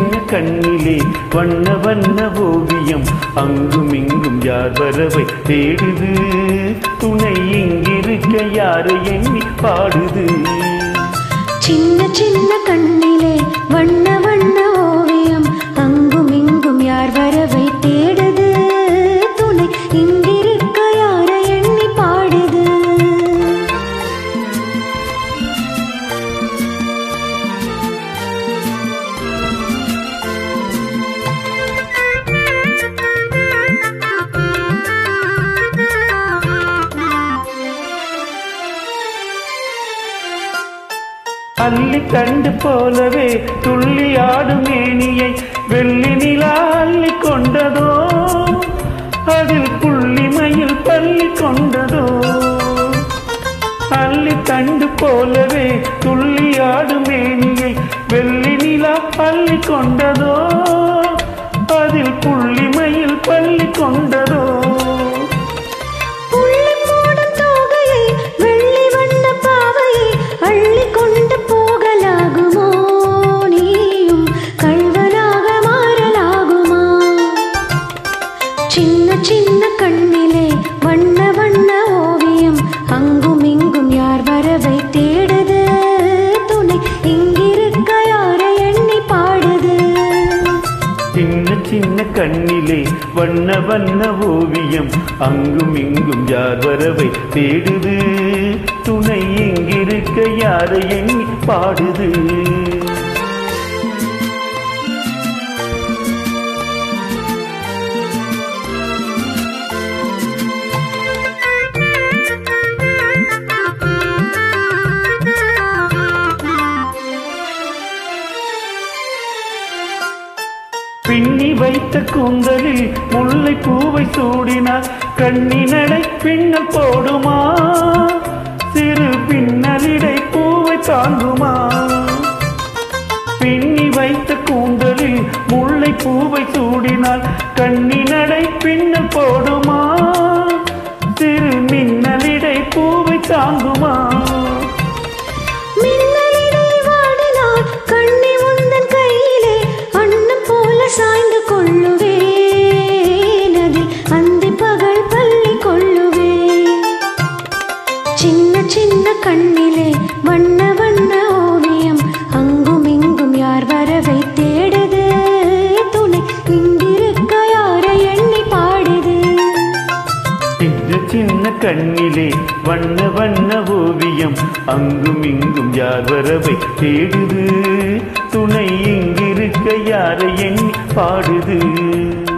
சின்ன கண்ணிலே வண்ண வண்ண ஓவியம் அங்கும் இங்கும் யார் வரவை தேடுது துணை இங்கிருக்க யாரை எண்ணி பாடுது சின்ன சின்ன கண்ணிலே வண்ண வண்ண ஓவியம் அங்கும் இங்கும் யார் வரவை தேடுது துணை இங்கிருக்க யாரை எண்ணி பாடுது அள்ளி கண்டு போலவே துள்ளி ஆடும் மேனியை வெள்ளி நிலா அள்ளி கொண்டதோ அதில் புள்ளிமையில் பள்ளி கொண்டதோ அள்ளி கண்டு போலவே துள்ளி ஆடும் மேனியை வெள்ளி நிலா அள்ளி கொண்டதோ அதில் புள்ளிமையில் பள்ளி கொண்டதோ புள்ளி மூடும் தோகையை வெள்ளி வண்ண பாவையை அள்ளி கொண்டு போகலாகுமோ நீயும் கள்வனாக மாறலாகுமா சின்ன சின்ன கண்ணிலே வண்ண வண்ண ஓவியம் அங்கும் இங்கும் யார் வரவை தேடுது துணை இங்கிருக்க யாரை எண்ணி பாடுது சின்ன சின்ன கண்ணிலே வண்ண வண்ண ஓவியம் அங்கும் இங்கும் யார் வரவை தேடுது துணை இங்கிருக்க யாரை எண்ணி பாடுது பின்னி வைத்த கூந்தலில் முல்லை பூவை சூடினார் கண்ணினடை பின்னல் போடுமா சிறு பின்னலிடை பூவை தாங்குமா பின்னி வைத்த கூந்தலில் முல்லை பூவை சூடினால் கண்ணினடை பின்னல் போடுமா சிறு மின்னலிடை பூவை தாங்குமா மின்னலிடை வாடினார் கண்ணி உந்தன் கையிலே அன்னம் போல சாய்ந்து கொள்ளுவேன் அதில் அந்தி பகல் பள்ளி கொள்ளுவேன் சின்ன சின்ன கண்ணிலே வண்ண வண்ண ஓவியம் அங்கும் இங்கும் யார் வரவை தேடுது துணை இங்கிருக்க யாரை எண்ணி பாடுது சின்ன சின்ன கண்ணிலே வண்ண வண்ண ஓவியம் அங்கும் இங்கும் யார் வரவை தேடுது துணை இங்கிருக்க யாரை எண்ணி பாடுது